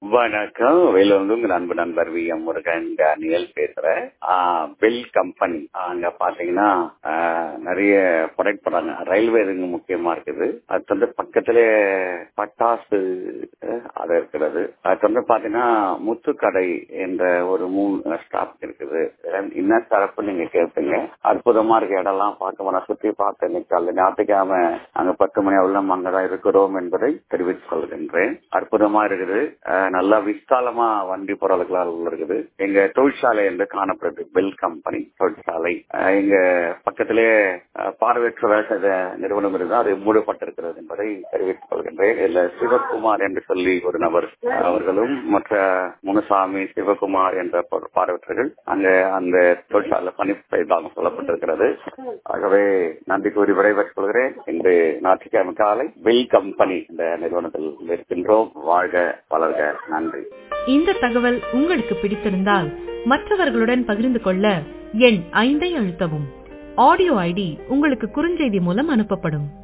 வணக்கம் வெளில வந்து உங்க நண்பு நண்பர் வி எம் முருகன் டேனியல் பேசுறேன் பெல் கம்பெனி அங்க பாத்தீங்கன்னா ஆஹ், நிறைய ப்ரொடக்ட் பண்றாங்க ரயில்வே இதுங்க முக்கியமா இருக்குது அது வந்து பக்கத்திலே பட்டாசு அஹ், அது இருக்கிறது அது வந்து பாத்தீங்கன்னா முத்துக்கடை என்ற ஒரு மூணு ஸ்டாப் இருக்குது என்ன சிறப்பு நீங்க கேட்பீங்க அற்புதமா இருக்க இடம்லாம் பார்க்க போனா சுத்தி பார்த்து இன்னைக்கு காலையில ஞாயிற்றுக்கிழமை அங்க பத்து மணி அவ்வளவு அங்கதான் இருக்கிறோம் என்பதை தெரிவித்துக் கொள்கின்றேன் அற்புதமா இருக்குது அஹ், நல்லா விஸ்தாலமா வண்டி பொருட்களால் இருக்குது எங்க தொழிற்சாலை என்று காணப்படுது பெல் கம்பெனி தொழிற்சாலை அஹ், எங்க பக்கத்திலே அஹ், பார்வையற்ற வேலை செய்த நிறுவனம் இருந்து அது மூடப்பட்டிருக்கிறது என்பதை தெரிவித்துக் கொள்கின்றேன் இதுல சிவகுமார் என்று சொல்லி ஒரு நபர் அவர்களும் மற்ற முனுசாமி சிவகுமார் என்ற பா- பார்வையற்றர்கள் அங்க அந்த தொழிற்சாலை பணி செய்தாக சொல்லப்பட்டிருக்கிறது ஆகவே நன்றி கூறி விடைபெற்றுக் கொள்கிறேன் இன்று ஞாயிற்றுக்கிழமை காலை பெல் கம்பெனி இந்த நிறுவனத்தில் இருக்கின்றோம் வாழ்க வளர்க நன்றி இந்த தகவல் உங்களுக்கு பிடித்திருந்தால் மற்றவர்களுடன் பகிர்ந்து கொள்ள எண் ஐந்தை அழுத்தவும் ஆடியோ ஐடி உங்களுக்கு குறுஞ்செய்தி மூலம் அனுப்பப்படும்